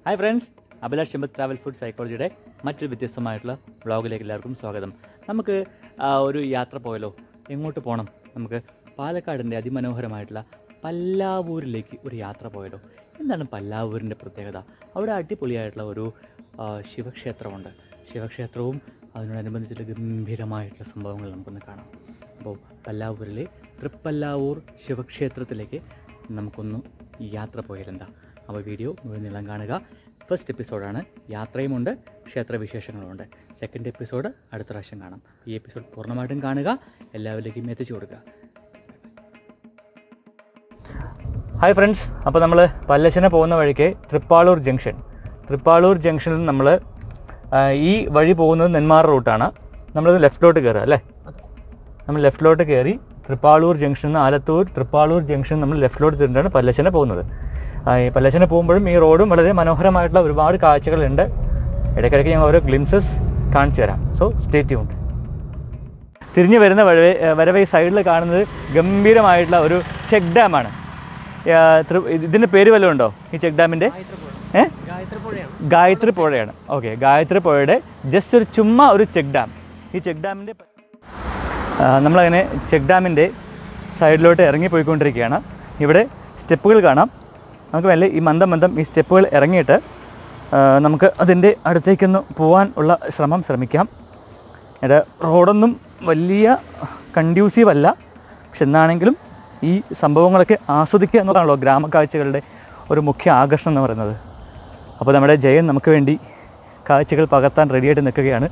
Hi friends Abhilash Chembath travel food സൈക്കോളജിയുടെ മറ്റൊരു വ്യത്യസ്തമായിട്ടുള്ള വ്ളോഗിലേക്ക് എല്ലാവർക്കും സ്വാഗതം നമുക്ക് ആ, ഒരു യാത്ര പോയല്ലോ എങ്ങോട്ട് പോകണം നമുക്ക് പാലക്കാടിൻ്റെ അതിമനോഹരമായിട്ടുള്ള പല്ലാവൂരിലേക്ക് ഒരു യാത്ര പോയല്ലോ എന്താണ് പല്ലാവൂരിൻ്റെ പ്രത്യേകത അവിടെ അടിപൊളിയായിട്ടുള്ള ഒരു ആ, ശിവക്ഷേത്രമുണ്ട് ശിവക്ഷേത്രവും അതിനോടനുബന്ധിച്ചുള്ള ഗംഭീരമായിട്ടുള്ള സംഭവങ്ങൾ നമുക്കൊന്ന് കാണാം അപ്പോൾ പല്ലാവൂരിലെ തൃപ്പല്ലാവൂർ ശിവക്ഷേത്രത്തിലേക്ക് നമുക്കൊന്ന് യാത്ര പോയാലെന്താ അപ്പോൾ വീഡിയോ മുഴുവൻ നീളം കാണുക ഫസ്റ്റ് എപ്പിസോഡാണ് യാത്രയുമുണ്ട് ക്ഷേത്രവിശേഷങ്ങളുമുണ്ട് സെക്കൻഡ് എപ്പിസോഡ് അടുത്ത പ്രാവശ്യം കാണാം ഈ എപ്പിസോഡ് പൂർണ്ണമായിട്ടും കാണുക എല്ലാവരിലേക്കും എത്തിച്ചു കൊടുക്കുക ഹായ് ഫ്രണ്ട്സ് അപ്പോൾ നമ്മൾ പല്ലശ്ശന പോകുന്ന വഴിക്ക് തൃപ്പാളൂർ ജംഗ്ഷൻ തൃപ്പാളൂർ ജംഗ്ഷനിൽ നമ്മൾ ഈ വഴി പോകുന്നത് നെന്മാറ റൂട്ടാണ് നമ്മളത് ലെഫ്റ്റിലോട്ട് കയറുക അല്ലേ നമ്മൾ ലെഫ്റ്റിലോട്ട് കയറി തൃപ്പാളൂർ ജംഗ്ഷനിൽ നിന്ന് ആലത്തൂർ തൃപ്പാളൂർ ജംഗ്ഷൻ നമ്മൾ ലെഫ്റ്റിലോട്ട് തിരിഞ്ഞാണ് പല്ലശ്ശന പോകുന്നത് ആ, ഈ പല്ലശ്ശന പോകുമ്പോഴും ഈ റോഡും വളരെ മനോഹരമായിട്ടുള്ള ഒരുപാട് കാഴ്ചകളുണ്ട് ഇടയ്ക്കിടയ്ക്ക് ഞങ്ങൾ ഓരോ ഗ്ലിംസസ് കാണിച്ചു തരാം സോ സ്റ്റേ ട്യൂൺഡ് തിരിഞ്ഞു വരുന്ന വരവേ വരവേ സൈഡിൽ കാണുന്നത് ഗംഭീരമായിട്ടുള്ള ഒരു ചെക്ക് ഡാമാണ് ഇതിൻ്റെ പേര് വല്ലതും ഉണ്ടോ ഈ ചെക്ക് ഡാമിൻ്റെ ഏ ഗായത്രി പുഴയാണ് ഓക്കെ ഗായത്രി പുഴയുടെ ജസ്റ്റ് ഒരു ചുമ്മാ ഒരു ചെക്ക് ഡാം ഈ ചെക്ക് ഡാമിൻ്റെ നമ്മളങ്ങനെ ചെക്ക് ഡാമിൻ്റെ സൈഡിലോട്ട് ഇറങ്ങി പോയിക്കൊണ്ടിരിക്കുകയാണ് ഇവിടെ സ്റ്റെപ്പുകൾ കാണാം നമുക്ക് മെല്ലെ ഈ മന്ദം മന്ദം ഈ സ്റ്റെപ്പുകൾ ഇറങ്ങിയിട്ട് ആ, നമുക്ക് അതിൻ്റെ അടുത്തേക്കൊന്ന് പോകാൻ ഉള്ള ശ്രമം ശ്രമിക്കാം ഇത് റോഡൊന്നും വലിയ കൺഡ്യൂസീവ് അല്ല പക്ഷെ എന്നാണെങ്കിലും ഈ സംഭവങ്ങളൊക്കെ ആസ്വദിക്കുക എന്നതാണല്ലോ ഗ്രാമക്കാഴ്ചകളുടെ ഒരു മുഖ്യ ആകർഷണം എന്ന് പറയുന്നത് അപ്പോൾ നമ്മുടെ ജയൻ നമുക്ക് വേണ്ടി കാഴ്ചകൾ പകർത്താൻ റെഡിയായിട്ട് നിൽക്കുകയാണ്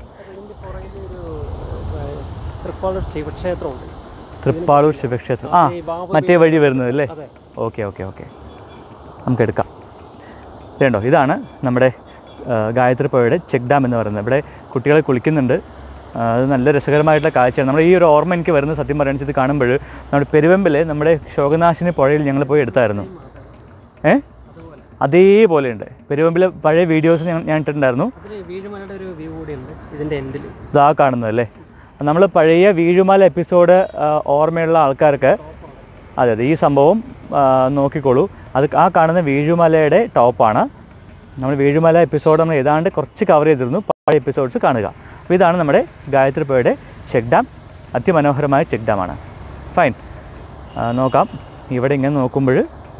തൃപ്പാളൂർ ശിവക്ഷേത്രമുണ്ട് തൃപ്പാളൂർ ശിവക്ഷേത്രം ആ മറ്റേ വഴി വരുന്നത് അല്ലേ ഓക്കെ ഓക്കെ ഓക്കെ നമുക്ക് എടുക്കാം ഇതുണ്ടോ ഇതാണ് നമ്മുടെ ആ, ഗായത്രി പുഴയുടെ ചെക്ക് ഡാം എന്ന് പറയുന്നത് ഇവിടെ കുട്ടികളെ കുളിക്കുന്നുണ്ട് ആ, അത് നല്ല രസകരമായിട്ടുള്ള കാഴ്ചയാണ് നമ്മുടെ ഈ ഒരു ഓർമ്മ എനിക്ക് വരുന്ന സത്യം പറയുന്നത് ഇത് കാണുമ്പോൾ നമ്മുടെ പെരുവെമ്പിൽ നമ്മുടെ ശോകനാശിനി പുഴയിൽ ഞങ്ങൾ പോയി എടുത്തായിരുന്നു ഏ അതേപോലെയുണ്ട് പെരുവെമ്പിലെ പഴയ വീഡിയോസ് ഞാൻ ഞാൻ ഇട്ടിട്ടുണ്ടായിരുന്നു അതിൽ വീഴുമലയുടെ ഒരു വ്യൂ കൂടിയുണ്ട് ഇതിൻ്റെ എൻഡിൽ ഇതാ കാണുന്നത് അല്ലേ നമ്മൾ പഴയ വീഴുമാല എപ്പിസോഡ് ആ, ഓർമ്മയുള്ള ആൾക്കാർക്ക് അതെ അതെ ഈ സംഭവം ആ, നോക്കിക്കോളൂ അത് ആ കാണുന്ന വീഴുമലയുടെ ടോപ്പാണ് നമ്മൾ വീഴുമല എപ്പിസോഡ് നമ്മൾ ഏതാണ്ട് കുറച്ച് കവർ ചെയ്തിരുന്നു പഴയ എപ്പിസോഡ്സ് കാണുക അപ്പോൾ ഇതാണ് നമ്മുടെ ഗായത്രി പുഴയുടെ ചെക്ക് ഡാം അതിമനോഹരമായ ചെക്ക് ഡാമാണ് ഫൈൻ ആ, നോക്കാം ഇവിടെ ഇങ്ങനെ നോക്കുമ്പോൾ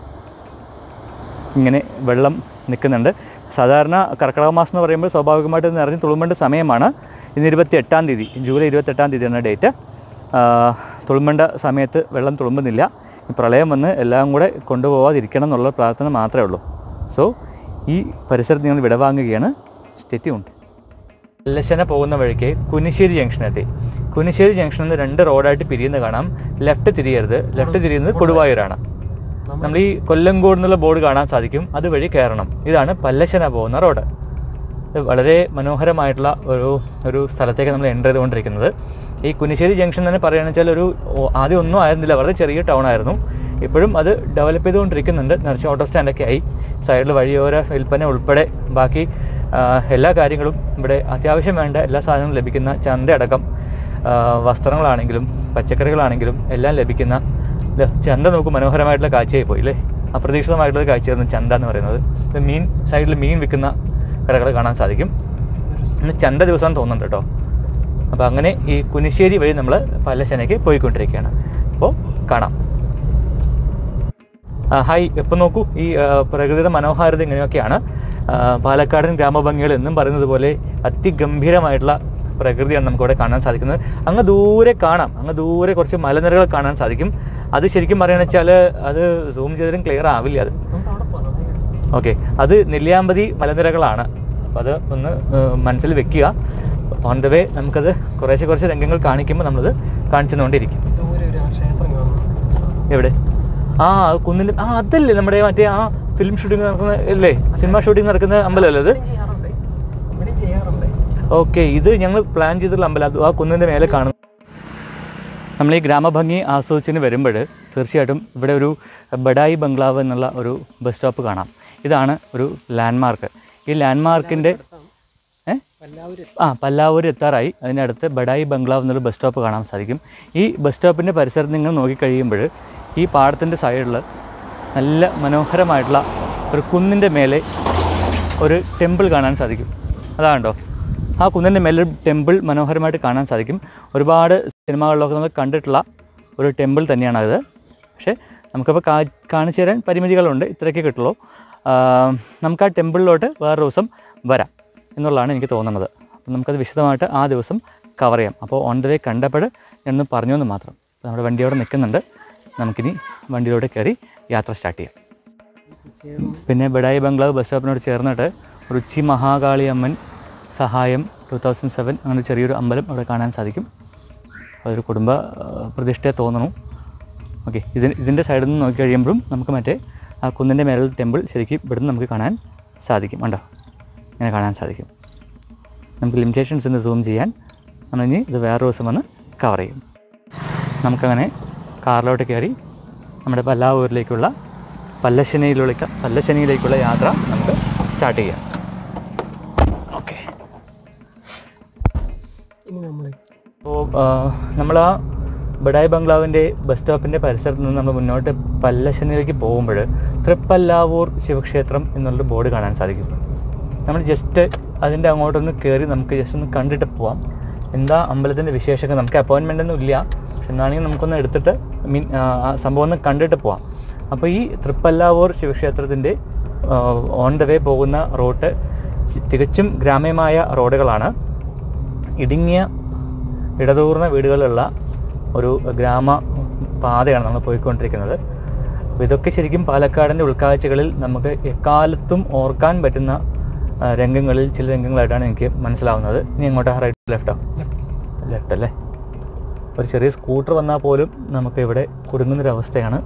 ഇങ്ങനെ വെള്ളം നിൽക്കുന്നുണ്ട് സാധാരണ കർക്കിടക മാസം എന്ന് പറയുമ്പോൾ സ്വാഭാവികമായിട്ട് ഇത് നിറഞ്ഞ് തുളുമ്പേണ്ട സമയമാണ് ഇന്ന് ഇരുപത്തി എട്ടാം തീയതി ജൂലൈ ഇരുപത്തെട്ടാം തീയതിയാണ് ഡേറ്റ് തുളുമ്പേണ്ട സമയത്ത് വെള്ളം തുളുമ്പുന്നില്ല ഈ പ്രളയം വന്ന് എല്ലാം കൂടെ കൊണ്ടുപോകാതിരിക്കണം എന്നുള്ള പ്രാർത്ഥന മാത്രമേ ഉള്ളൂ സോ ഈ പരിസരത്ത് നിങ്ങൾ വിടവാങ്ങുകയാണ് സ്റ്റെറ്റി ഉണ്ട് ലശന പോകുന്ന വഴിക്ക് കുനിശ്ശേരി ജംഗ്ഷനെത്തി കുനിശ്ശേരി ജംഗ്ഷനിൽ നിന്ന് രണ്ട് റോഡായിട്ട് പിരിയുന്നത് കാണാം ലെഫ്റ്റ് തിരിയരുത് ലെഫ്റ്റ് തിരിയുന്നത് കൊടുവായൂരാണ് നമ്മൾ ഈ കൊല്ലങ്കോട് എന്നുള്ള ബോർഡ് കാണാൻ സാധിക്കും അതുവഴി കയറണം ഇതാണ് പല്ലശ്ശന പോകുന്ന റോഡ് ഇത് വളരെ മനോഹരമായിട്ടുള്ള ഒരു ഒരു സ്ഥലത്തേക്ക് നമ്മൾ എൻ്റർ ചെയ്തുകൊണ്ടിരിക്കുന്നത് ഈ കുനിശ്ശേരി ജംഗ്ഷൻ തന്നെ പറയുകയാണെന്ന് വെച്ചാൽ ഒരു ഓ- ആദ്യം ഒന്നും ആയിരുന്നില്ല വളരെ ചെറിയ ടൗൺ ആയിരുന്നു ഇപ്പോഴും അത് ഡെവലപ്പ് ചെയ്തുകൊണ്ടിരിക്കുന്നുണ്ട് നിറച്ച് ഓട്ടോ സ്റ്റാൻഡൊക്കെ ആയി സൈഡിൽ വഴിയോര വിൽപ്പന ഉൾപ്പെടെ ബാക്കി ആ, എല്ലാ കാര്യങ്ങളും ഇവിടെ അത്യാവശ്യം വേണ്ട എല്ലാ സാധനങ്ങളും ലഭിക്കുന്ന ചന്ത അടക്കം ആ, വസ്ത്രങ്ങളാണെങ്കിലും പച്ചക്കറികളാണെങ്കിലും എല്ലാം ലഭിക്കുന്ന ഇല്ല, ചന്ത നോക്കും മനോഹരമായിട്ടുള്ള കാഴ്ചയായി പോയി അല്ലേ അപ്രതീക്ഷിതമായിട്ടുള്ള കാഴ്ചയായിരുന്നു ചന്ത എന്ന് പറയുന്നത് ഇത് മീൻ സൈഡിൽ മീൻ വിൽക്കുന്ന കടകൾ കാണാൻ സാധിക്കും ഇന്ന് ചന്ത ദിവസം തോന്നുന്നുണ്ട് കേട്ടോ അപ്പോൾ അങ്ങനെ ഈ കുനിശ്ശേരി വഴി നമ്മൾ പല്ലശനയ്ക്ക് പോയിക്കൊണ്ടിരിക്കുകയാണ് അപ്പോൾ കാണാം ആ, ഹായ് ഇപ്പം നോക്കൂ ഈ ആ, പ്രകൃതിയുടെ മനോഹാരിത ഇങ്ങനെയൊക്കെയാണ് ആ, പാലക്കാടൻ ഗ്രാമഭംഗികൾ എന്നും പറയുന്നത് പോലെ അതിഗംഭീരമായിട്ടുള്ള പ്രകൃതിയാണ് നമുക്കിവിടെ കാണാൻ സാധിക്കുന്നത് അങ്ങ് ദൂരെ കാണാം അങ്ങ് ദൂരെ കുറച്ച് മലനിരകൾ കാണാൻ സാധിക്കും അത് ശരിക്കും പറയുകയാണെന്ന് വെച്ചാൽ അത് സൂം ചെയ്തിട്ടും ക്ലിയർ ആവില്ല അത് നമുക്ക് അവിടെ പോകണം ഓക്കെ അത് നെല്ലിയാമ്പതി മലനിരകളാണ് അപ്പോൾ അത് ഒന്ന് ഏഹ്, മനസ്സിൽ വെക്കുക ഓൺ ദ വേ നമുക്കത് കുറേശ്ശെ കുറച്ച് രംഗങ്ങൾ കാണിക്കുമ്പോൾ നമ്മളത് കാണിച്ചു തന്നുകൊണ്ടിരിക്കും ദൂരെ ഒരു ആ ക്ഷേത്രം കാണുന്നു എവിടെ ആ അത് കുന്നിൽ ആ അതല്ലേ നമ്മുടെ മറ്റേ ആ ഫിലിം ഷൂട്ടിംഗ് നടക്കുന്ന അല്ലേ സിനിമ ഷൂട്ടിംഗ് നടക്കുന്ന അമ്പലമല്ലേ അത് ഇവിടെയും ചെയ്യാറുണ്ട് ഇവിടെയും ചെയ്യാറുണ്ട് ഓക്കെ ഇത് ഞങ്ങൾ പ്ലാൻ ചെയ്തിട്ടുള്ള അമ്പലം അത് ആ കുന്നിൻ്റെ മേലെ കാണുന്നു നമ്മൾ ഈ ഗ്രാമഭംഗി ആസ്വദിച്ചിന് വരുമ്പോൾ തീർച്ചയായിട്ടും ഇവിടെ ഒരു ബഡായി ബംഗ്ലാവ് എന്നുള്ള ഒരു ബസ് സ്റ്റോപ്പ് കാണാം ഇതാണ് ഒരു ലാൻഡ്മാർക്ക് ഈ ലാൻഡ്മാർക്കിൻ്റെ ഏ എല്ലാവരും ആ പല്ലാവൂർ എത്താറായി അതിനടുത്ത് ബഡായി ബംഗ്ലാവ് എന്നൊരു ബസ് സ്റ്റോപ്പ് കാണാൻ സാധിക്കും ഈ ബസ് സ്റ്റോപ്പിൻ്റെ പരിസരത്ത് നിങ്ങൾ നോക്കിക്കഴിയുമ്പോൾ ഈ പാടത്തിൻ്റെ സൈഡിൽ നല്ല മനോഹരമായിട്ടുള്ള ഒരു കുന്നിൻ്റെ മേലെ ഒരു ടെമ്പിൾ കാണാൻ സാധിക്കും അതാണ്ടോ ആ കുന്നിൻ്റെ മേലെ ടെമ്പിൾ മനോഹരമായിട്ട് കാണാൻ സാധിക്കും ഒരുപാട് സിനിമകളിലൊക്കെ നമ്മൾ കണ്ടിട്ടുള്ള ഒരു ടെമ്പിൾ തന്നെയാണ് അത് പക്ഷേ നമുക്കപ്പോൾ കാ കാണിച്ചു തരാൻ പരിമിതികളുണ്ട് ഇത്രയൊക്കെ കിട്ടുള്ളൂ ആ, നമുക്ക് ആ ടെമ്പിളിലോട്ട് വേറെ ദിവസം വരാം എന്നുള്ളതാണ് എനിക്ക് തോന്നുന്നത് അപ്പം നമുക്കത് വിശദമായിട്ട് ആ ദിവസം കവർ ചെയ്യാം അപ്പോൾ ഓൺ ദ വേ കണ്ടപ്പോൾ എന്ന് പറഞ്ഞു എന്ന് മാത്രം അപ്പോൾ നമ്മുടെ വണ്ടി അവിടെ നിൽക്കുന്നുണ്ട് നമുക്കിനി വണ്ടിയിലോട്ട് കയറി യാത്ര സ്റ്റാർട്ട് ചെയ്യാം പിന്നെ ബഡായി ബംഗ്ലാവ് ബസ് സ്റ്റോപ്പിനോട് ചേർന്നിട്ട് രുചി മഹാകാളി അമ്മൻ സഹായം ടു തൗസൻഡ് സെവൻ അങ്ങനെ ഒരു ചെറിയൊരു അമ്പലം അവിടെ കാണാൻ സാധിക്കും അതൊരു കുടുംബ ആ, പ്രതിഷ്ഠയെ തോന്നുന്നു ഓക്കെ ഇതിന് ഇതിൻ്റെ സൈഡിൽ നിന്ന് നോക്കി കഴിയുമ്പോഴും നമുക്ക് മറ്റേ ആ കുന്നിൻ്റെ മേലുള്ള ടെമ്പിൾ ശരിക്കും ഇവിടുന്ന് നമുക്ക് കാണാൻ സാധിക്കും ഉണ്ടോ ഇങ്ങനെ കാണാൻ സാധിക്കും നമുക്ക് ലിമിറ്റേഷൻസ് ഉണ്ട് സൂം ചെയ്യാൻ നമ്മളിനി ഇത് വേറെ ദിവസം വന്ന് കവർ ചെയ്യും നമുക്കങ്ങനെ കാറിലോട്ട് കയറി നമ്മുടെ പല്ലാവൂരിലേക്കുള്ള പല്ലശ്ശനിയിലുള്ള പല്ലശ്ശനിയിലേക്കുള്ള യാത്ര നമുക്ക് സ്റ്റാർട്ട് ചെയ്യാം ഓക്കെ ഇനി നമ്മൾ അപ്പോൾ നമ്മൾ ആ ബഡായി ബംഗ്ലാവിൻ്റെ ബസ് സ്റ്റോപ്പിൻ്റെ പരിസരത്ത് നിന്ന് നമ്മൾ മുന്നോട്ട് പല്ലശ്ശനിയിലേക്ക് പോകുമ്പോൾ തൃപ്പല്ലാവൂർ ശിവക്ഷേത്രം എന്നുള്ളൊരു ബോർഡ് കാണാൻ സാധിക്കും നമ്മൾ ജസ്റ്റ് അതിൻ്റെ അങ്ങോട്ടൊന്ന് കയറി നമുക്ക് ജസ്റ്റ് ഒന്ന് കണ്ടിട്ട് പോവാം എന്താ അമ്പലത്തിൻ്റെ വിശേഷമൊക്കെ നമുക്ക് അപ്പോയിൻമെൻ്റ് ഒന്നും ഇല്ല പക്ഷെ എന്നാണെങ്കിൽ നമുക്കൊന്ന് എടുത്തിട്ട് മീൻ ആ സംഭവം ഒന്ന് കണ്ടിട്ട് പോവാം അപ്പോൾ ഈ തൃപ്പല്ലാവൂർ ശിവക്ഷേത്രത്തിൻ്റെ ഓൺ ദ വേ പോകുന്ന റൂട്ട് തികച്ചും ഗ്രാമ്യമായ റോഡുകളാണ് ഇടുങ്ങിയ ഇടതൂർന്ന വീടുകളുള്ള ഒരു ഗ്രാമ പാതയാണ് നമ്മൾ പോയിക്കൊണ്ടിരിക്കുന്നത് അപ്പോൾ ഇതൊക്കെ ശരിക്കും പാലക്കാടിൻ്റെ ഉൾക്കാഴ്ചകളിൽ നമുക്ക് എക്കാലത്തും ഓർക്കാൻ പറ്റുന്ന ആ, രംഗങ്ങളിൽ ചില രംഗങ്ങളായിട്ടാണ് എനിക്ക് മനസ്സിലാവുന്നത് ഇനി എങ്ങോട്ടാ റൈറ്റ് ലെഫ്റ്റോ ലെഫ്റ്റ് അല്ലേ ഒരു ചെറിയ സ്കൂട്ടർ വന്നാൽ പോലും നമുക്ക് ഇവിടെ കുടുങ്ങുന്നൊരവസ്ഥയാണ്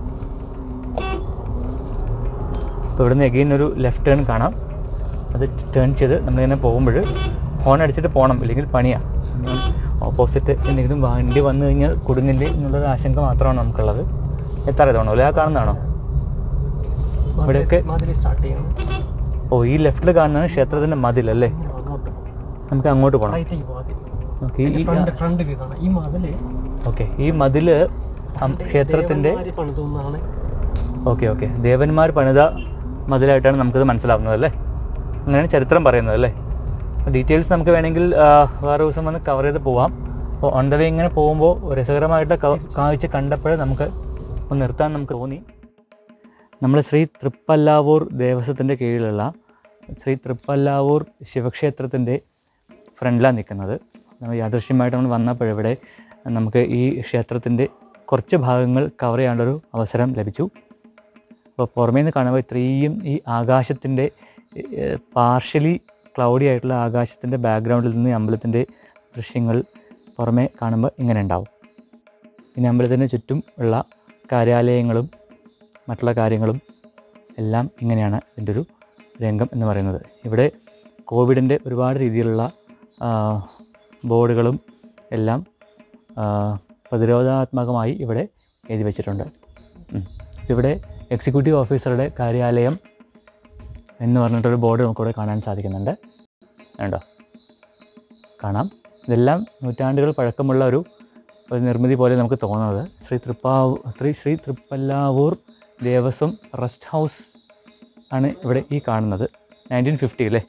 അപ്പോൾ ഇവിടുന്ന് എഗെയിൻ ഒരു ലെഫ്റ്റ് ടേൺ കാണാം അത് ടേൺ ചെയ്ത് നമ്മളിങ്ങനെ പോകുമ്പോൾ ഹോൺ അടിച്ചിട്ട് പോകണം ഇല്ലെങ്കിൽ പണിയാണ് ഓപ്പോസിറ്റ് എന്തെങ്കിലും വണ്ടി വന്നു കഴിഞ്ഞാൽ കുടുങ്ങില്ലേ എന്നുള്ളൊരു ആശങ്ക മാത്രമാണ് നമുക്കുള്ളത് എത്ര ഇതാണോ അല്ലെ ആ കാണുന്നതാണോ ഇവിടെയൊക്കെ മതിൽ സ്റ്റാർട്ട് ചെയ്യണം ഓ ഈ ലെഫ്റ്റിൽ കാണുന്നതാണ് ക്ഷേത്രത്തിൻ്റെ മതിലല്ലേ ഇനി അങ്ങോട്ട് പോകാം നമുക്ക് അങ്ങോട്ട് പോകണം റൈറ്റേക്ക് പോകാം ഓക്കെ ഈ ഫ്രണ്ട് ഫ്രണ്ടിൽ കാണാം ഈ മതില് ഓക്കെ ഈ മതില് അം- ക്ഷേത്രത്തിൻ്റെ ദേവന്മാര് പണിതുന്നാണ് ഓക്കെ ഓക്കെ ദേവന്മാർ പണിത മതിലായിട്ടാണ് നമുക്കിത് മനസ്സിലാവുന്നത് അല്ലേ അങ്ങനെയാണ് ചരിത്രം പറയുന്നത് അല്ലേ ഡീറ്റെയിൽസ് നമുക്ക് വേണമെങ്കിൽ ആ, വേറെ ദിവസം വന്ന് കവർ ചെയ്ത് പോവാം അപ്പോൾ ഓൺ ദ വേ ഇങ്ങനെ പോകുമ്പോൾ രസകരമായിട്ട് ക- കാഴ്ച കണ്ടപ്പോൾ നമുക്ക് ഒന്ന് നിർത്താൻ നമുക്ക് തോന്നി നമ്മൾ ശ്രീ തൃപ്പല്ലാവൂർ ദേവസ്വത്തിൻ്റെ കീഴിലുള്ള ശ്രീ തൃപ്പല്ലാവൂർ ശിവക്ഷേത്രത്തിൻ്റെ ഫ്രണ്ടിലാണ് നിൽക്കുന്നത് നമ്മൾ യാദൃശ്യമായിട്ട് നമ്മൾ വന്നപ്പോൾ ഇവിടെ നമുക്ക് ഈ ക്ഷേത്രത്തിൻ്റെ കുറച്ച് ഭാഗങ്ങൾ കവർ ചെയ്യാനുള്ളൊരു അവസരം ലഭിച്ചു അപ്പോൾ പുറമേ നിന്ന് കാണുമ്പോൾ ഇത്രയും ഈ ആകാശത്തിൻ്റെ പാർഷ്യലി ക്ലൗഡി ആയിട്ടുള്ള ആകാശത്തിൻ്റെ ബാക്ക്ഗ്രൗണ്ടിൽ നിന്ന് ഈ അമ്പലത്തിൻ്റെ ദൃശ്യങ്ങൾ പുറമേ കാണുമ്പോൾ ഇങ്ങനെ ഉണ്ടാവും പിന്നെ അമ്പലത്തിന് ചുറ്റും ഉള്ള കാര്യാലയങ്ങളും മറ്റുള്ള കാര്യങ്ങളും എല്ലാം ഇങ്ങനെയാണ് ഇതിൻ്റെ ഒരു രംഗം എന്ന് പറയുന്നത് ഇവിടെ കോവിഡിൻ്റെ ഒരുപാട് രീതിയിലുള്ള ആ, ബോർഡുകളും എല്ലാം ആ, പ്രതിരോധാത്മകമായി ഇവിടെ എഴുതി വെച്ചിട്ടുണ്ട് ഉം. ഇവിടെ എക്സിക്യൂട്ടീവ് ഓഫീസറുടെ കാര്യാലയം എന്ന് പറഞ്ഞിട്ടൊരു ബോർഡ് നമുക്കിവിടെ കാണാൻ സാധിക്കുന്നുണ്ട് വേണ്ടോ കാണാം ഇതെല്ലാം നൂറ്റാണ്ടുകൾ പഴക്കമുള്ള ഒരു ഒരു നിർമ്മിതി പോലെ നമുക്ക് തോന്നുന്നത് ശ്രീ തൃപ്പാവൂ ശ്രീ ശ്രീ തൃപ്പല്ലാവൂർ ദേവസ്വം റെസ്റ്റ് ഹൗസ് ആണ് ഇവിടെ ഈ കാണുന്നത് നയൻറ്റീൻ ഫിഫ്റ്റി അല്ലേ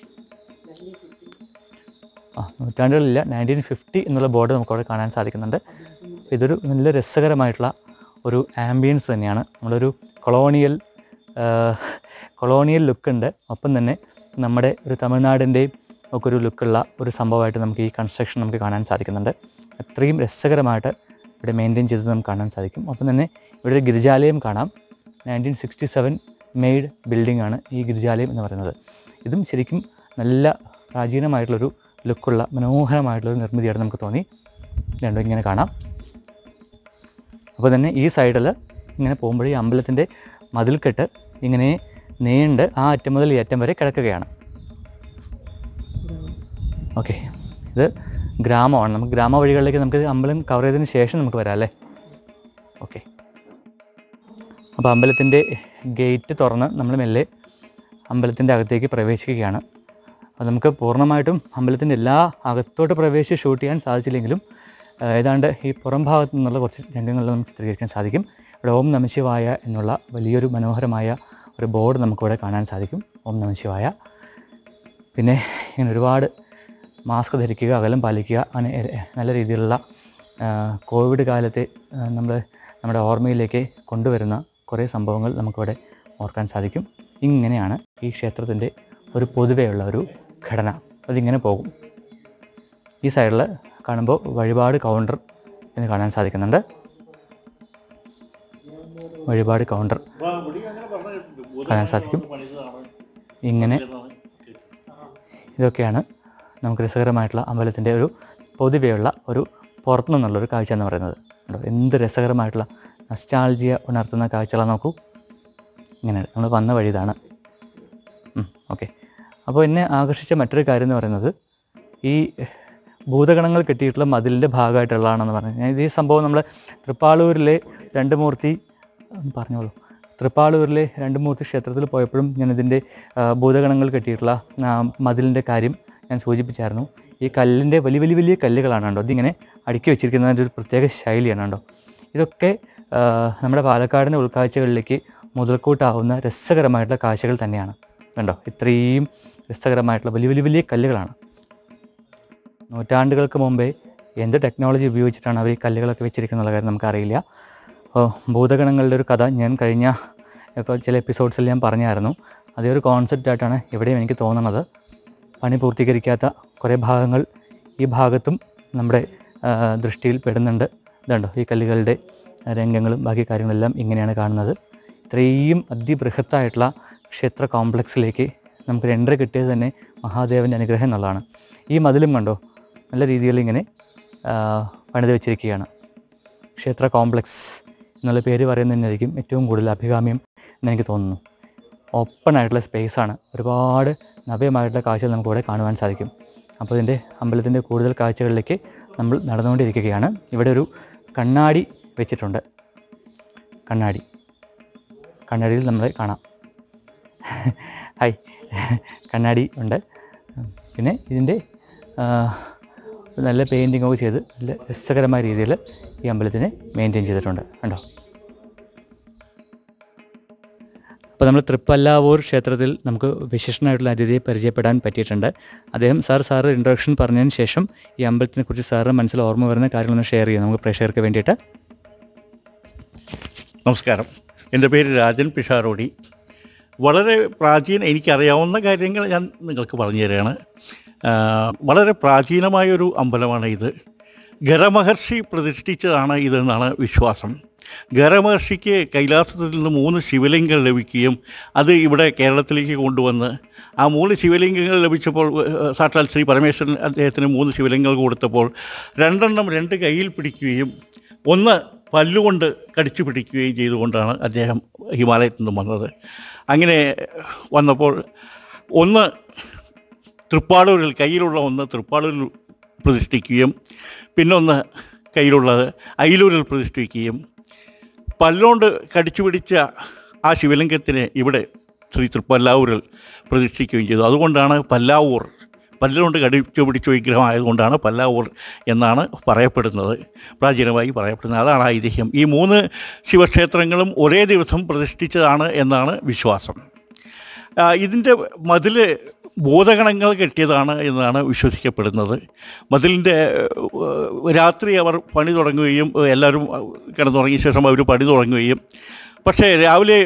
ആ നൂറ്റാണ്ടുകളില്ല നയൻറ്റീൻ ഫിഫ്റ്റി എന്നുള്ള ബോർഡ് നമുക്കവിടെ കാണാൻ സാധിക്കുന്നുണ്ട് ഇതൊരു നല്ല രസകരമായിട്ടുള്ള ഒരു ആംബിയൻസ് തന്നെയാണ് നമ്മളൊരു കൊളോണിയൽ കൊളോണിയൽ ലുക്കുണ്ട് ഒപ്പം തന്നെ നമ്മുടെ ഒരു തമിഴ്നാടിൻ്റെയും ഒക്കെ ഒരു ലുക്കുള്ള ഒരു സംഭവമായിട്ട് നമുക്ക് ഈ കൺസ്ട്രക്ഷൻ നമുക്ക് കാണാൻ സാധിക്കുന്നുണ്ട് അത്രയും രസകരമായിട്ട് ഇവിടെ മെയിൻറ്റെയിൻ ചെയ്തത് നമുക്ക് കാണാൻ സാധിക്കും ഒപ്പം തന്നെ ഇവിടെ ഒരു ഗിരിജാലയം കാണാം nineteen sixty seven made building ആണ് ഈ ഗിരിജാലയം എന്ന് പറയുന്നത് ഇതും ശരിക്കും നല്ല പ്രാചീനമായിട്ടുള്ളൊരു ലുക്കുള്ള മനോഹരമായിട്ടുള്ളൊരു നിർമ്മിതിയായിട്ട് നമുക്ക് തോന്നി രണ്ടും ഇങ്ങനെ കാണാം അപ്പോൾ തന്നെ ഈ സൈഡിൽ ഇങ്ങനെ പോകുമ്പോൾ ഈ അമ്പലത്തിൻ്റെ മതിൽക്കെട്ട് ഇങ്ങനെ നീണ്ട് ആ അറ്റം മുതൽ ഈ അറ്റം വരെ കിടക്കുകയാണ് ഓക്കെ ഇത് ഗ്രാമമാണ് നമുക്ക് ഗ്രാമ വഴികളിലേക്ക് നമുക്ക് അമ്പലം കവർ ചെയ്തതിന് ശേഷം നമുക്ക് വരാം അല്ലേ ഓക്കെ അപ്പോൾ അമ്പലത്തിൻ്റെ ഗേറ്റ് തുറന്ന് നമ്മൾ മെല്ലെ അമ്പലത്തിൻ്റെ അകത്തേക്ക് പ്രവേശിക്കുകയാണ് അപ്പോൾ നമുക്ക് പൂർണ്ണമായിട്ടും അമ്പലത്തിൻ്റെ എല്ലാ അകത്തോട്ട് പ്രവേശിച്ച് ഷൂട്ട് ചെയ്യാൻ സാധിച്ചില്ലെങ്കിലും ആ, ഏതാണ്ട് ഈ പുറം ഭാഗത്തു നിന്നുള്ള കുറച്ച് രംഗങ്ങളിൽ നമുക്ക് ചിത്രീകരിക്കാൻ സാധിക്കും ഇവിടെ ഓം നമശിവായ എന്നുള്ള വലിയൊരു മനോഹരമായ ഒരു ബോർഡ് നമുക്കിവിടെ കാണാൻ സാധിക്കും ഓം നമശിവായ പിന്നെ ഇങ്ങനെ ഒരുപാട് മാസ്ക് ധരിക്കുക അകലം പാലിക്കുക അങ്ങനെ എ- നല്ല രീതിയിലുള്ള ആ, കോവിഡ് കാലത്തെ നമ്മൾ നമ്മുടെ ഓർമ്മയിലേക്ക് കൊണ്ടുവരുന്ന കുറേ സംഭവങ്ങൾ നമുക്കിവിടെ ഓർക്കാൻ സാധിക്കും ഇങ്ങനെയാണ് ഈ ക്ഷേത്രത്തിൻ്റെ ഒരു പൊതുവെയുള്ള ഒരു ഘടന അതിങ്ങനെ പോകും ഈ സൈഡിൽ കാണുമ്പോൾ വഴിപാട് കൗണ്ടർ എന്ന് കാണാൻ സാധിക്കുന്നുണ്ട് വഴിപാട് കൗണ്ടർ കാണാൻ സാധിക്കും ഇങ്ങനെ ഇതൊക്കെയാണ് നമുക്ക് രസകരമായിട്ടുള്ള അമ്പലത്തിൻ്റെ ഒരു പൊതുവെയുള്ള ഒരു പുറത്തു നിന്നുള്ളൊരു കാഴ്ച എന്ന് പറയുന്നത് കണ്ടോ എന്ത് രസകരമായിട്ടുള്ള നസ്റ്റാൾജിയ ഉണർത്തുന്ന കാഴ്ചകളാണ് നോക്കൂ ഇങ്ങനെ നമ്മൾ വന്ന വഴി ഇതാണ് ഓക്കെ അപ്പോൾ എന്നെ ആകർഷിച്ച മറ്റൊരു കാര്യം എന്ന് പറയുന്നത് ഈ ഭൂതഗണങ്ങൾ കെട്ടിയിട്ടുള്ള മതിലിൻ്റെ ഭാഗമായിട്ടുള്ളതാണെന്ന് പറഞ്ഞു ഞാൻ ഈ സംഭവം നമ്മൾ തൃപ്പാളൂരിലെ രണ്ട് മൂർത്തി ഉം, പറഞ്ഞോളൂ തൃപ്പാളൂരിലെ രണ്ട് മൂർത്തി ക്ഷേത്രത്തിൽ പോയപ്പോഴും ഞാൻ ഇതിൻ്റെ ഭൂതഗണങ്ങൾ കെട്ടിയിട്ടുള്ള ആ, മതിലിൻ്റെ കാര്യം ഞാൻ സൂചിപ്പിച്ചായിരുന്നു ഈ കല്ലിൻ്റെ വലിയ വലിയ വലിയ കല്ലുകളാണ് കണ്ടോ ഇതിങ്ങനെ അടുക്കി വെച്ചിരിക്കുന്നതിൻ്റെ ഒരു പ്രത്യേക ശൈലിയാണ് കണ്ടോ ഇതൊക്കെ ആ, നമ്മുടെ പാലക്കാടിൻ്റെ ഉൾക്കാഴ്ചകളിലേക്ക് മുതൽക്കൂട്ടാവുന്ന രസകരമായിട്ടുള്ള കാഴ്ചകൾ തന്നെയാണ് കണ്ടോ ഇത്രയും രസകരമായിട്ടുള്ള വലിയ വലിയ വലിയ കല്ലുകളാണ് നൂറ്റാണ്ടുകൾക്ക് മുമ്പേ എന്ത് ടെക്നോളജി ഉപയോഗിച്ചിട്ടാണ് അവർ ഈ കല്ലുകളൊക്കെ വെച്ചിരിക്കുന്ന കാര്യം നമുക്കറിയില്ല അപ്പോൾ ഭൂതഗണങ്ങളുടെ ഒരു കഥ ഞാൻ കഴിഞ്ഞ ഇപ്പോൾ ചില എപ്പിസോഡ്സിൽ ഞാൻ പറഞ്ഞായിരുന്നു അതേ ഒരു കോൺസെപ്റ്റായിട്ടാണ് ഇവിടെയും എനിക്ക് തോന്നുന്നത് പണി പൂർത്തീകരിക്കാത്ത കുറേ ഭാഗങ്ങൾ ഈ ഭാഗത്തും നമ്മുടെ ആ, ദൃഷ്ടിയിൽ പെടുന്നുണ്ട് ഇതുണ്ടോ ഈ കല്ലുകളുടെ രംഗങ്ങളും ബാക്കി കാര്യങ്ങളെല്ലാം ഇങ്ങനെയാണ് കാണുന്നത് ഇത്രയും അതിബൃഹത്തായിട്ടുള്ള ക്ഷേത്ര കോംപ്ലക്സിലേക്ക് നമുക്കൊരു എൻട്രി കിട്ടിയത് തന്നെ മഹാദേവൻ്റെ അനുഗ്രഹം എന്നുള്ളതാണ് ഈ മതിലും കണ്ടോ നല്ല രീതിയിൽ ഇങ്ങനെ ആ, പണിത് വെച്ചിരിക്കുകയാണ് ക്ഷേത്ര കോംപ്ലക്സ് എന്നുള്ള പേര് പറയുന്നതിനായിരിക്കും ഏറ്റവും കൂടുതൽ അഭികാമ്യം എന്നെനിക്ക് തോന്നുന്നു ഓപ്പൺ ആയിട്ടുള്ള സ്പേസാണ് ഒരുപാട് നവ്യമായിട്ടുള്ള കാഴ്ചകൾ നമുക്ക് ഇവിടെ കാണുവാൻ സാധിക്കും അപ്പോൾ ഇതിൻ്റെ അമ്പലത്തിൻ്റെ കൂടുതൽ കാഴ്ചകളിലേക്ക് നമ്മൾ നടന്നുകൊണ്ടിരിക്കുകയാണ് ഇവിടെ ഒരു കണ്ണാടി വെച്ചിട്ടുണ്ട് കണ്ണാടി കണ്ണാടിയിൽ നമ്മളെ കാണാം ഹായ് കണ്ണാടി ഉണ്ട് പിന്നെ ഇതിൻ്റെ ആ, നല്ല പെയിൻറ്റിംഗ് ഒക്കെ ചെയ്ത് നല്ല രസകരമായ രീതിയിൽ ഈ അമ്പലത്തിനെ മെയിൻറ്റെയിൻ ചെയ്തിട്ടുണ്ട് കണ്ടോ അപ്പോൾ നമ്മൾ തൃപ്പല്ലാവൂർ ക്ഷേത്രത്തിൽ നമുക്ക് വിശിഷ്ടനായിട്ടുള്ള അതിഥിയെ പരിചയപ്പെടാൻ പറ്റിയിട്ടുണ്ട് അദ്ദേഹം സാർ സാറ് ഇൻട്രൊഡക്ഷൻ പറഞ്ഞതിന് ശേഷം ഈ അമ്പലത്തിനെ കുറിച്ച് സാറിന് മനസ്സിൽ ഓർമ്മ വരുന്ന കാര്യങ്ങളൊന്ന് ഷെയർ ചെയ്യാം നമുക്ക് പ്രേക്ഷകർക്ക് വേണ്ടിയിട്ട് നമസ്കാരം എൻ്റെ പേര് രാജൻ പിഷാരോടി വളരെ പ്രാചീന എനിക്കറിയാവുന്ന കാര്യങ്ങൾ ഞാൻ നിങ്ങൾക്ക് പറഞ്ഞു തരികയാണ് ആ, വളരെ പ്രാചീനമായൊരു അമ്പലമാണ് ഇത് ഗരമഹർഷി പ്രതിഷ്ഠിച്ചതാണ് ഇതെന്നാണ് വിശ്വാസം ഗരമഹർഷിക്ക് കൈലാസത്തിൽ നിന്ന് മൂന്ന് ശിവലിംഗം ലഭിക്കുകയും അത് ഇവിടെ കേരളത്തിലേക്ക് കൊണ്ടുവന്ന് ആ മൂന്ന് ശിവലിംഗങ്ങൾ ലഭിച്ചപ്പോൾ ഏഹ്, സാക്ഷാൽ ശ്രീ പരമേശ്വരൻ അദ്ദേഹത്തിന് മൂന്ന് ശിവലിംഗങ്ങൾ കൊടുത്തപ്പോൾ രണ്ടെണ്ണം രണ്ട് കയ്യിൽ പിടിക്കുകയും ഒന്ന് പല്ലുകൊണ്ട് കടിച്ചു പിടിക്കുകയും ചെയ്തുകൊണ്ടാണ് അദ്ദേഹം ഹിമാലയത്തിൽ നിന്നും വന്നത് അങ്ങനെ വന്നപ്പോൾ ഒന്ന് തൃപ്പാടൂരിൽ കയ്യിലുള്ള ഒന്ന് തൃപ്പാടൂരിൽ പ്രതിഷ്ഠിക്കുകയും പിന്നൊന്ന് കയ്യിലുള്ളത് അയിലൂരിൽ പ്രതിഷ്ഠിക്കുകയും പല്ലുകൊണ്ട് കടിച്ചു പിടിച്ച ആ ശിവലിംഗത്തിനെ ഇവിടെ ശ്രീ തൃപ്പല്ലാവൂരിൽ പ്രതിഷ്ഠിക്കുകയും ചെയ്തു അതുകൊണ്ടാണ് പല്ലാവൂർ പല്ലുകൊണ്ട് കടിച്ചു പിടിച്ച വിഗ്രഹമായതുകൊണ്ടാണ് പല്ലാവൂർ എന്നാണ് പറയപ്പെടുന്നത് പ്രാചീനമായി പറയപ്പെടുന്നത് അതാണ് ഐതിഹ്യം ഈ മൂന്ന് ശിവക്ഷേത്രങ്ങളും ഒരേ ദിവസം പ്രതിഷ്ഠിച്ചതാണ് എന്നാണ് വിശ്വാസം ആ, ഇതിൻ്റെ മതിൽ ബോധഗണങ്ങൾ കെട്ടിയതാണ് എന്നാണ് വിശ്വസിക്കപ്പെടുന്നത് മതിലിൻ്റെ ഏഹ്, രാത്രി അവർ പണി തുടങ്ങുകയും ഏഹ്, എല്ലാവരും കിടന്നുറങ്ങിയ ശേഷം അവർ പണി തുടങ്ങുകയും പക്ഷേ രാവിലെ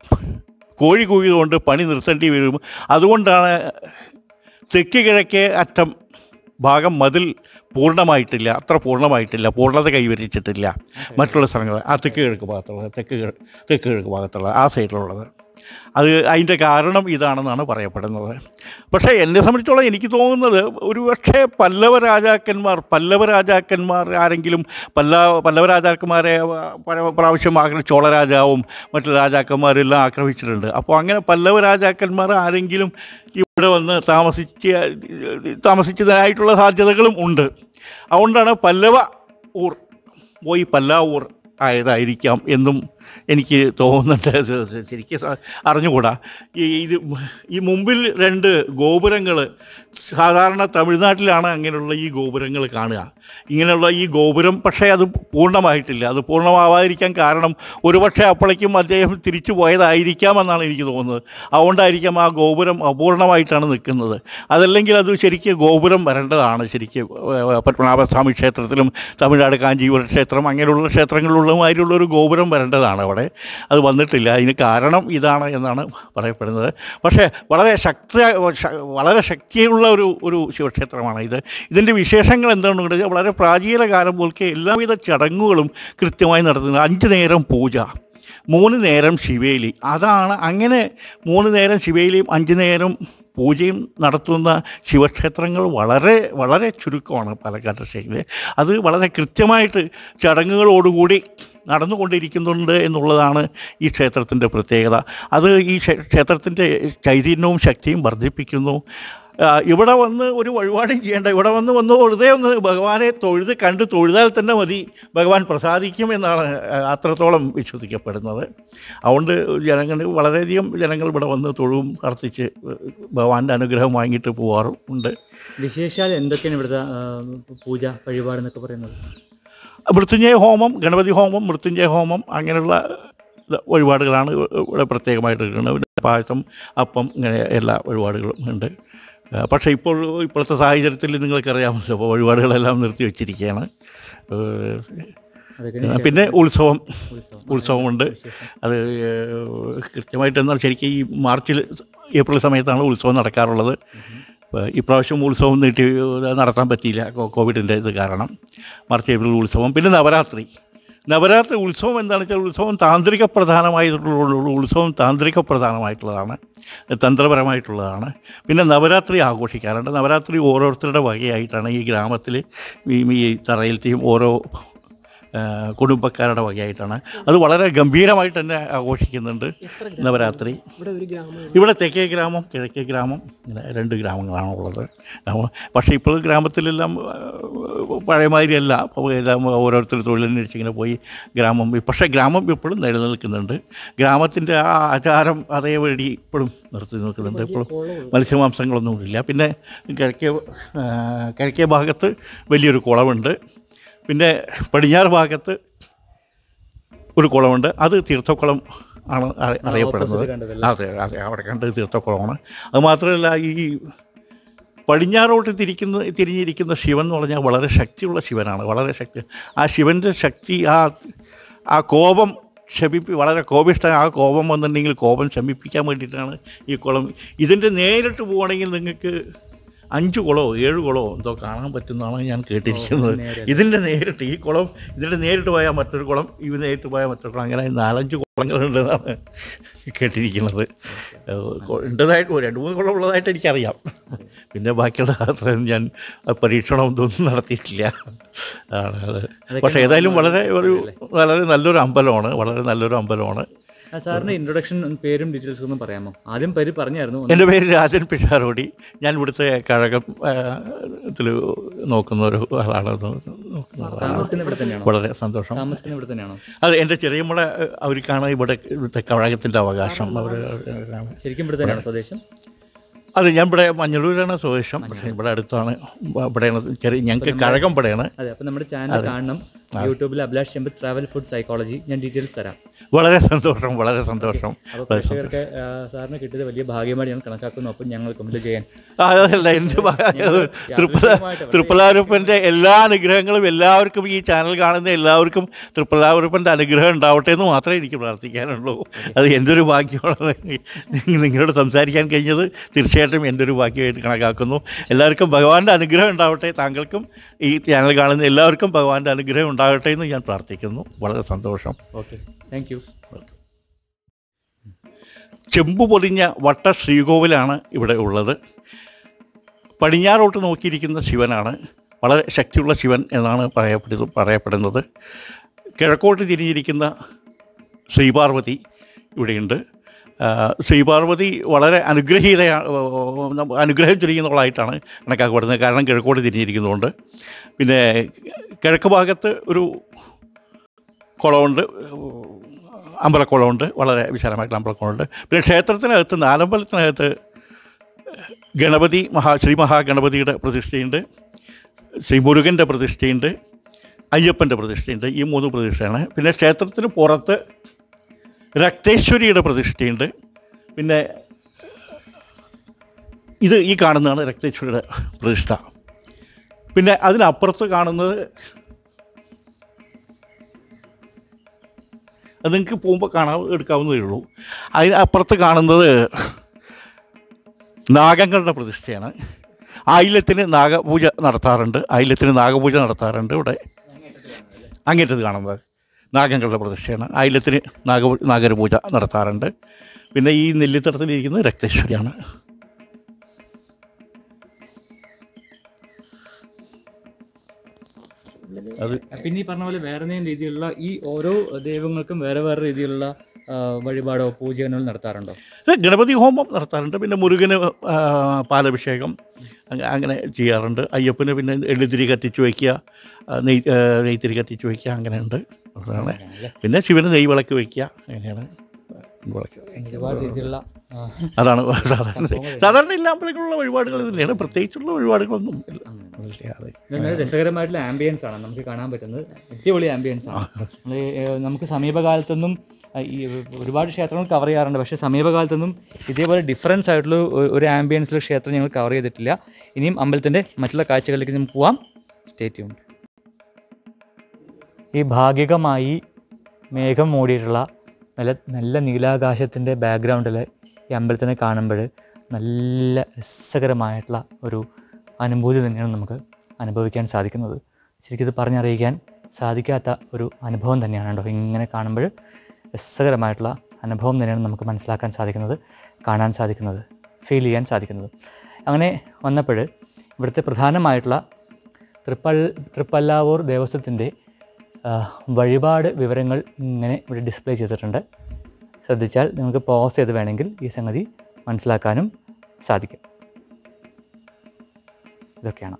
കോഴി കൂകിയതുകൊണ്ട് പണി നിർത്തേണ്ടി വരും അതുകൊണ്ടാണ് തെക്ക് കിഴക്കേ അറ്റം ഭാഗം മതിൽ പൂർണ്ണമായിട്ടില്ല അത്ര പൂർണ്ണമായിട്ടില്ല പൂർണ്ണത കൈവരിച്ചിട്ടില്ല മറ്റുള്ള സ്ഥലങ്ങൾ ആ തെക്ക് കിഴക്ക് ഭാഗത്തുള്ളത് തെക്ക് കിഴ- തെക്ക് കിഴക്ക് ഭാഗത്തുള്ളത് ആ സൈഡിലുള്ളത് അത് അതിൻ്റെ കാരണം ഇതാണെന്നാണ് പറയപ്പെടുന്നത് പക്ഷേ എന്നെ സംബന്ധിച്ചോളം എനിക്ക് തോന്നുന്നത് ഒരു പക്ഷേ പല്ലവ രാജാക്കന്മാർ പല്ലവ രാജാക്കന്മാർ ആരെങ്കിലും പല്ല പല്ലവ രാജാക്കന്മാരെ പല പ്രാവശ്യം ആക്രമി ചോള രാജാവും മറ്റു രാജാക്കന്മാരെല്ലാം ആക്രമിച്ചിട്ടുണ്ട് അപ്പോൾ അങ്ങനെ പല്ലവ രാജാക്കന്മാർ ആരെങ്കിലും ഇവിടെ വന്ന് താമസിച്ച് താമസിച്ചതായിട്ടുള്ള സാധ്യതകളും ഉണ്ട് അതുകൊണ്ടാണ് പല്ലവ ഊർ പോയി പല്ലാവൂർ ആയതായിരിക്കാം എന്നും എനിക്ക് തോന്നുന്നുണ്ട് ഇത് ശരിക്കും സ- അറിഞ്ഞുകൂടാ ഈ ഇത് ഈ മുമ്പിൽ രണ്ട് ഗോപുരങ്ങൾ സാധാരണ തമിഴ്നാട്ടിലാണ് അങ്ങനെയുള്ള ഈ ഗോപുരങ്ങൾ കാണുക ഇങ്ങനെയുള്ള ഈ ഗോപുരം പക്ഷേ അത് പൂർണ്ണമായിട്ടില്ല അത് പൂർണ്ണമാവാതിരിക്കാൻ കാരണം ഒരുപക്ഷെ അപ്പോഴേക്കും അദ്ദേഹം തിരിച്ചു പോയതായിരിക്കാമെന്നാണ് എനിക്ക് തോന്നുന്നത് അതുകൊണ്ടായിരിക്കാം ആ ഗോപുരം അപൂർണമായിട്ടാണ് നിൽക്കുന്നത് അതല്ലെങ്കിൽ അത് ശരിക്കും ഗോപുരം വരേണ്ടതാണ് ശരിക്കും ഏഹ്, പത്മനാഭസ്വാമി ക്ഷേത്രത്തിലും തമിഴ്നാട് കാഞ്ചീപുരം ക്ഷേത്രം അങ്ങനെയുള്ള ക്ഷേത്രങ്ങളിലുള്ളതുമായിട്ടുള്ള ഒരു ഗോപുരം വരേണ്ടതാണ് അവിടെ അത് വന്നിട്ടില്ല അതിന് കാരണം ഇതാണ് എന്നാണ് പറയപ്പെടുന്നത് പക്ഷേ വളരെ ശക്തി ശ- വളരെ ശക്തിയുള്ള ഒരു ഒരു ശിവക്ഷേത്രമാണ് ഇത് ഇതിൻ്റെ വിശേഷങ്ങൾ എന്താണെന്ന് കണ്ടാൽ വളരെ പ്രാചീന കാലം പോലത്തെ എല്ലാവിധ ചടങ്ങുകളും കൃത്യമായി നടത്തുന്നത് അഞ്ച് നേരം പൂജ മൂന്ന് നേരം ശിവേലി അതാണ് അങ്ങനെ മൂന്ന് നേരം ശിവേലിയും അഞ്ച് നേരം പൂജയും നടത്തുന്ന ശിവക്ഷേത്രങ്ങൾ വളരെ വളരെ ചുരുക്കമാണ് പാലക്കാട് സ്റ്റേറ്റിൽ അത് വളരെ കൃത്യമായിട്ട് ചടങ്ങുകളോടുകൂടി നടന്നുകൊണ്ടിരിക്കുന്നുണ്ട് എന്നുള്ളതാണ് ഈ ക്ഷേത്രത്തിൻ്റെ പ്രത്യേകത അത് ഈ ക്ഷേ- ക്ഷേത്രത്തിൻ്റെ ചൈതന്യവും ശക്തിയും വർദ്ധിപ്പിക്കുന്നു ആ, ഇവിടെ വന്ന് ഒരു വഴിപാടും ചെയ്യേണ്ട ഇവിടെ വന്ന് വന്ന് വെറുതെ ഒന്ന് ഭഗവാനെ തൊഴുത് കണ്ട് തൊഴുതാൽ തന്നെ മതി ഭഗവാൻ പ്രസാദിക്കും എന്നാണ് ആ, അത്രത്തോളം വിശ്വസിക്കപ്പെടുന്നത് അതുകൊണ്ട് ജനങ്ങൾ വളരെയധികം ജനങ്ങൾ ഇവിടെ വന്ന് തൊഴുവും പ്രാർത്ഥിച്ച് ഭഗവാന്റെ അനുഗ്രഹം വാങ്ങിയിട്ട് പോവാറും ഉണ്ട് വിശേഷാൽ എന്തൊക്കെയാണ് ഇവിടുത്തെ ആ, പൂജ വഴിപാട് എന്നൊക്കെ പറയുന്നത് മൃത്യുഞ്ജയ ഹോമം ഗണപതി ഹോമം മൃത്യുഞ്ജയ ഹോമം അങ്ങനെയുള്ള ഇത് വഴിപാടുകളാണ് ഇവിടെ പ്രത്യേകമായിട്ട് കിട്ടുന്നത് പിന്നെ പായസം അപ്പം ഇങ്ങനെ എല്ലാ വഴിപാടുകളും ഉണ്ട് ആ, പക്ഷേ ഇപ്പോൾ ഇപ്പോഴത്തെ സാഹചര്യത്തിൽ നിങ്ങൾക്കറിയാമല്ലോ അപ്പോൾ വഴിപാടുകളെല്ലാം നിർത്തി വെച്ചിരിക്കുകയാണ് ഏഹ്, അതൊക്കെ പിന്നെ ഉത്സവം ഉത്സവം. ഉത്സവമുണ്ട് അത് ഏഹ്, കൃത്യമായിട്ട് എന്നാൽ ശരിക്കും ഈ മാർച്ചിൽ ഏപ്രിൽ സമയത്താണ് ഉത്സവം നടക്കാറുള്ളത് ഇപ്പം ഇപ്രാവശ്യം ഉത്സവം നീട്ടി നടത്താൻ പറ്റിയില്ല കോ- കോവിഡിൻ്റെ ഇത് കാരണം മാർച്ച് ഏപ്രിൽ ഉത്സവം പിന്നെ നവരാത്രി നവരാത്രി ഉത്സവം എന്താണെന്ന് വെച്ചാൽ ഉത്സവം താന്ത്രിക പ്രധാനമായിട്ടുള്ള ഉത്സവം താന്ത്രിക പ്രധാനമായിട്ടുള്ളതാണ് തന്ത്രപരമായിട്ടുള്ളതാണ് പിന്നെ നവരാത്രി ആഘോഷിക്കാറുണ്ട് നവരാത്രി ഓരോരുത്തരുടെ വകയായിട്ടാണ് ഈ ഗ്രാമത്തിൽ ഈ ഈ തറയിലത്തെയും ഓരോ ആ, കുടുംബക്കാരുടെ വകയായിട്ടാണ് അത് വളരെ ഗംഭീരമായിട്ട് തന്നെ ആഘോഷിക്കുന്നുണ്ട് നവരാത്രി ഇവിടെ ഒരു ഗ്രാമം ഇവിടെ തെക്കേ ഗ്രാമം കിഴക്കേ ഗ്രാമം ഇങ്ങനെ രണ്ട് ഗ്രാമങ്ങളാണ് ഉള്ളത് ഗ്രാമം- പക്ഷേ ഇപ്പോൾ ഗ്രാമത്തിലെല്ലാം ആ, പഴയ മാതിരിയല്ല അപ്പോൾ എല്ലാം ഓരോരുത്തർ തൊഴിലന്വേഷിച്ച് ഇങ്ങനെ പോയി ഗ്രാമം പക്ഷേ ഗ്രാമം ഇപ്പോഴും നിലനിൽക്കുന്നുണ്ട് ഗ്രാമത്തിൻ്റെ ആ ആചാരം അതേപടി ഇപ്പോഴും നിർത്തി നിൽക്കുന്നുണ്ട് ഇപ്പോഴും മത്സ്യമാംസങ്ങളൊന്നും ഇല്ല പിന്നെ കിഴക്കേ ആ, കിഴക്കേ ഭാഗത്ത് വലിയൊരു കുളമുണ്ട് പിന്നെ പടിഞ്ഞാറ് ഭാഗത്ത് ഒരു കുളമുണ്ട് അത് തീർത്ഥക്കുളം ആണ് അറി- അറിയപ്പെടുന്നത് അതെ അതെ അവിടെ കണ്ട് തീർത്ഥക്കുളമാണ് അത് മാത്രമല്ല ഈ പടിഞ്ഞാറോട്ട് തിരിക്കുന്ന തിരിഞ്ഞിരിക്കുന്ന ശിവൻ എന്ന് പറഞ്ഞാൽ വളരെ ശക്തിയുള്ള ശിവനാണ് വളരെ ശക്തി ആ ശിവൻ്റെ ശക്തി ആ ആ കോപം ശമിപ്പി വളരെ കോപിഷ്ട ആ കോപം വന്നിട്ടുണ്ടെങ്കിൽ കോപം ശമിപ്പിക്കാൻ വേണ്ടിയിട്ടാണ് ഈ കുളം ഇതിൻ്റെ നേരിട്ട് പോവുകയാണെങ്കിൽ നിങ്ങൾക്ക് അഞ്ച് കുളമോ ഏഴ് കുളമോ എന്തോ കാണാൻ പറ്റുന്നതാണ് ഞാൻ കേട്ടിരിക്കുന്നത് ഇതിൻ്റെ നേരിട്ട് ഈ കുളം ഇതിൻ്റെ നേരിട്ട് പോയാൽ മറ്റൊരു കുളം ഇത് നേരിട്ട് പോയാൽ മറ്റൊരു കുളം അങ്ങനെ നാലഞ്ച് കുളങ്ങളുണ്ടെന്നാണ് കേട്ടിരിക്കുന്നത് ഏഹ് കൊ- ഉണ്ടതായിട്ട് ഒരു രണ്ട് മൂന്ന് കുളം ഉള്ളതായിട്ട് എനിക്കറിയാം പിന്നെ ബാക്കിയുള്ള അത്രയും ഞാൻ പരീക്ഷണം ഇതൊന്നും നടത്തിയിട്ടില്ല ആണ് അത് പക്ഷേ ഏതായാലും വളരെ ഒരു വളരെ നല്ലൊരു അമ്പലമാണ് വളരെ നല്ലൊരു അമ്പലമാണ് ആ, സാറിന്റെ ഇൻട്രൊഡക്ഷൻ പേരും ഡീറ്റെയിൽസ് ഒന്നും പറയാമോ ആദ്യം പേര് പറഞ്ഞായിരുന്നു എൻ്റെ പേര് രാജൻ പിഷാരോടി ഞാൻ ഇവിടുത്തെ കഴകം ഇതിൽ നോക്കുന്ന ഒരു ആളാണ് ഇത് നോക്കുന്ന ആളാണ്. താമസിക്കുന്ന ഇവിടെ തന്നെയാണോ വളരെ സന്തോഷം താമസിക്കുന്ന ഇവിടെ തന്നെയാണോ അത് എൻ്റെ ചെറിയമ്മള അവർക്കാണ് ഇവിടെ ഇവിടുത്തെ കഴകത്തിൻ്റെ അവകാശം അവർ ശരിക്കും ഇവിടെ തന്നെയാണോ സ്വദേശം അത് ഞാൻ ഇവിടെ മഞ്ഞളൂരാണ് സ്വദേശം പക്ഷേ ഇവിടെ അടുത്താണ് ഇവിടെയാണ് ചെറിയ ഞങ്ങൾക്ക് കഴകം ഇവിടെയാണ് അതെ അപ്പൊ നമ്മുടെ ചാനൽ കാണണം യൂട്യൂബിൽ അഭിലാഷ് ചെമ്പ് ട്രാവൽ ഫുഡ് സൈക്കോളജി ഞാൻ ഡീറ്റെയിൽസ് തരാം വളരെ സന്തോഷം വളരെ സന്തോഷം അപ്പോൾ പ്രേക്ഷകർക്ക് ആ, സാറിന് കിട്ടിയത് വലിയ ഭാഗ്യമായിട്ട് ഞാൻ കണക്കാക്കുന്നു അപ്പം ഞങ്ങൾ കംപ്ലീറ്റ് ചെയ്യാൻ ആ, അതല്ല എൻ്റെ തൃപ്പല തൃപ്പലാരൂപ്പൻ്റെ എല്ലാ അനുഗ്രഹങ്ങളും എല്ലാവർക്കും ഈ ചാനൽ കാണുന്ന എല്ലാവർക്കും തൃപ്പലാരൂപ്പൻ്റെ അനുഗ്രഹം ഉണ്ടാവട്ടെ എന്ന് മാത്രമേ എനിക്ക് പ്രാർത്ഥിക്കാനുള്ളൂ അത് എൻ്റെ ഒരു ഭാഗ്യമാണ് നിങ്ങ- നിങ്ങളോട് സംസാരിക്കാൻ കഴിഞ്ഞത് തീർച്ചയായിട്ടും എൻ്റെ ഒരു ഭാഗ്യമായിട്ട് കണക്കാക്കുന്നു എല്ലാവർക്കും ഭഗവാന്റെ അനുഗ്രഹം ഉണ്ടാവട്ടെ താങ്കൾക്കും ഈ ചാനൽ കാണുന്ന എല്ലാവർക്കും ഭഗവാന്റെ അനുഗ്രഹം ഉണ്ടാകട്ടെ എന്ന് ഞാൻ പ്രാർത്ഥിക്കുന്നു വളരെ സന്തോഷം ഓക്കെ താങ്ക് യു ചെമ്പ് പൊതിഞ്ഞ വട്ട ശ്രീകോവിലാണ് ഇവിടെ ഉള്ളത് പടിഞ്ഞാറോട്ട് നോക്കിയിരിക്കുന്ന ശിവനാണ് വളരെ ശക്തിയുള്ള ശിവൻ എന്നാണ് പറയപ്പെടുന്നത് പറയപ്പെടുന്നത് കിഴക്കോട്ട് തിരിഞ്ഞിരിക്കുന്ന ശ്രീപാർവതി ഇവിടെയുണ്ട് ആ, ശ്രീപാർവതി വളരെ അനുഗ്രഹീത അനുഗ്രഹം ചൊരിയുന്നവളായിട്ടാണ് കണക്കാക്കപ്പെടുന്നത് കാരണം കിഴക്കോട്ട് തിരിഞ്ഞിരിക്കുന്നതുകൊണ്ട് പിന്നെ കിഴക്ക് ഭാഗത്ത് ഒരു കുളമുണ്ട് അമ്പലക്കുളമുണ്ട് വളരെ വിശാലമായിട്ടുള്ള അമ്പലക്കുളമുണ്ട് പിന്നെ ക്ഷേത്രത്തിനകത്ത് നാലമ്പലത്തിനകത്ത് ഗണപതി മഹാ ശ്രീ മഹാഗണപതിയുടെ പ്രതിഷ്ഠയുണ്ട് ശ്രീ മുരുകൻ്റെ പ്രതിഷ്ഠയുണ്ട് അയ്യപ്പൻ്റെ പ്രതിഷ്ഠയുണ്ട് ഈ മൂന്ന് പ്രതിഷ്ഠയാണ് പിന്നെ ക്ഷേത്രത്തിന് പുറത്ത് രക്തേശ്വരിയുടെ പ്രതിഷ്ഠയുണ്ട് പിന്നെ ഇത് ഈ കാണുന്നതാണ് രക്തേശ്വരിയുടെ പ്രതിഷ്ഠ പിന്നെ അതിനപ്പുറത്ത് കാണുന്നത് അത് നിങ്ങൾക്ക് പോകുമ്പോൾ കാണാൻ എടുക്കാവുന്നതേ ഉള്ളൂ അതിന് അപ്പുറത്ത് കാണുന്നത് നാഗങ്ങളുടെ പ്രതിഷ്ഠയാണ് ആയില്യത്തിന് നാഗപൂജ നടത്താറുണ്ട് ആയില്യത്തിന് നാഗപൂജ നടത്താറുണ്ട് ഇവിടെ അങ്ങേറ്റത് കാണുന്നത് നാഗങ്ങളുടെ പ്രതിഷ്ഠയാണ് ആയില്യത്തിന് നാഗ നാഗരപൂജ നടത്താറുണ്ട് പിന്നെ ഈ നെല്ലിത്തടത്തിലിരിക്കുന്നത് രക്തേശ്വരിയാണ് അത് പിന്നെ ഈ പറഞ്ഞ പോലെ വേറെ എന്തെങ്കിലും രീതിയിലുള്ള ഈ ഓരോ ദൈവങ്ങൾക്കും വേറെ വേറെ രീതിയിലുള്ള ആ, വഴിപാടോ പൂജകളോ നടത്താറുണ്ടോ ഇത് ഗണപതി ഹോമം നടത്താറുണ്ട് പിന്നെ മുരുകന് ആ, പാലഭിഷേകം അങ്ങ- അങ്ങനെ ചെയ്യാറുണ്ട് അയ്യപ്പന് പിന്നെ എള്ളുതിരി കത്തിച്ച് വയ്ക്കുക ആ, നെയ് ആ, നെയ്ത്തിരി കത്തിച്ച് വയ്ക്കുക അങ്ങനെയുണ്ട് അതാണ് പിന്നെ ശിവന് നെയ് വിളക്ക് വയ്ക്കുക അങ്ങനെയാണ് വിളക്ക് ഒരുപാട് രീതിയിലുള്ള ആ, അതാണ് സാധാരണ സാധാരണ എല്ലാ അമ്പലങ്ങളിലുള്ള വഴിപാടുകൾ തന്നെയാണ് പ്രത്യേകിച്ചുള്ള വഴിപാടുകളൊന്നും ഇല്ല ഇല്ല, അതെ. ഇത് നല്ല രസകരമായിട്ടുള്ള ആംബിയൻസ് ആണ് നമുക്ക് കാണാൻ പറ്റുന്നത് അടിപൊളി ആംബിയൻസ് ആണ് നമ്മള്, ഏഹ്, നമുക്ക് സമീപകാലത്തൊന്നും ആ, ഈ ഒരുപാട് ക്ഷേത്രങ്ങൾ കവർ ചെയ്യാറുണ്ട് പക്ഷേ സമീപകാലത്തൊന്നും ഇതേപോലെ ഡിഫറൻസ് ആയിട്ടുള്ള ഒ- ഒരു ആംബിയൻസിലുള്ള ക്ഷേത്രം ഞങ്ങൾ കവർ ചെയ്തിട്ടില്ല ഇനിയും അമ്പലത്തിൻ്റെ മറ്റുള്ള കാഴ്ചകളിലേക്ക് നമുക്ക് പോവാം സ്റ്റേറ്റ് ഉണ്ട് ഈ ഭാഗികമായി മേഘം മൂടിയിട്ടുള്ള നല്ല നല്ല നീലാകാശത്തിൻ്റെ ബാക്ക്ഗ്രൗണ്ടിൽ ഈ അമ്പലത്തിനെ കാണുമ്പോൾ നല്ല രസകരമായിട്ടുള്ള ഒരു അനുഭൂതി തന്നെയാണ് നമുക്ക് അനുഭവിക്കാൻ സാധിക്കുന്നത് ശരിക്കും ഇത് പറഞ്ഞറിയിക്കാൻ സാധിക്കാത്ത ഒരു അനുഭവം തന്നെയാണ് കേട്ടോ ഇങ്ങനെ കാണുമ്പോൾ രസകരമായിട്ടുള്ള അനുഭവം തന്നെയാണ് നമുക്ക് മനസ്സിലാക്കാൻ സാധിക്കുന്നത് കാണാൻ സാധിക്കുന്നത് ഫീൽ ചെയ്യാൻ സാധിക്കുന്നത് അങ്ങനെ വന്നപ്പോൾ ഇവിടുത്തെ പ്രധാനമായിട്ടുള്ള തൃപ്പൽ തൃപ്പല്ലാവൂർ ദേവസ്വത്തിൻ്റെ ആ, വഴിപാട് വിവരങ്ങൾ ഇങ്ങനെ ഇവിടെ ഡിസ്പ്ലേ ചെയ്തിട്ടുണ്ട് ശ്രദ്ധിച്ചാൽ നിങ്ങൾക്ക് പോസ് ചെയ്ത് വേണമെങ്കിൽ ഈ സംഗതി മനസ്സിലാക്കാനും സാധിക്കും ഇതൊക്കെയാണ്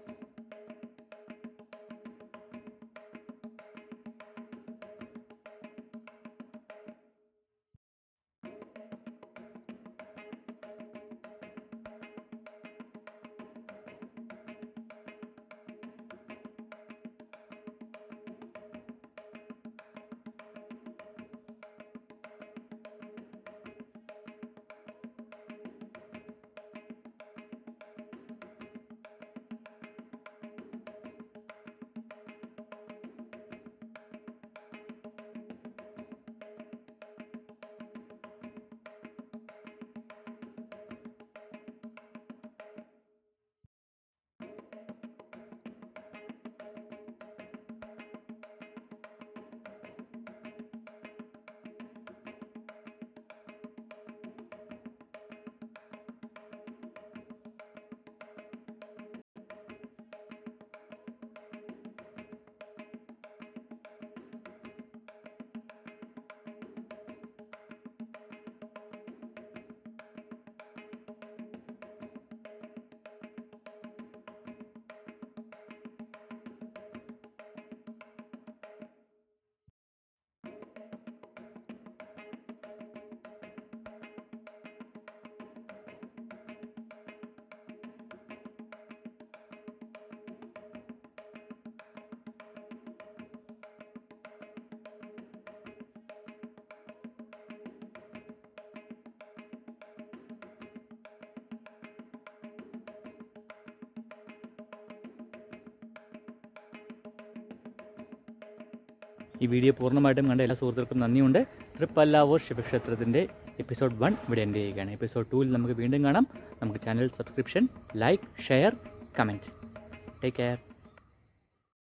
ഈ വീഡിയോ പൂർണ്ണമായിട്ടും കണ്ട എല്ലാ സുഹൃത്തുക്കൾക്കും നന്ദിയുണ്ട് തൃപ്പല്ലാവൂർ ശിവക്ഷേത്രത്തിൻ്റെ എപ്പിസോഡ് വൺ ഇവിടെ എൻ്റെ ചെയ്യുകയാണ് എപ്പിസോഡ് ടൂവിൽ നമുക്ക് വീണ്ടും കാണാം നമുക്ക് channel subscription like share comment take care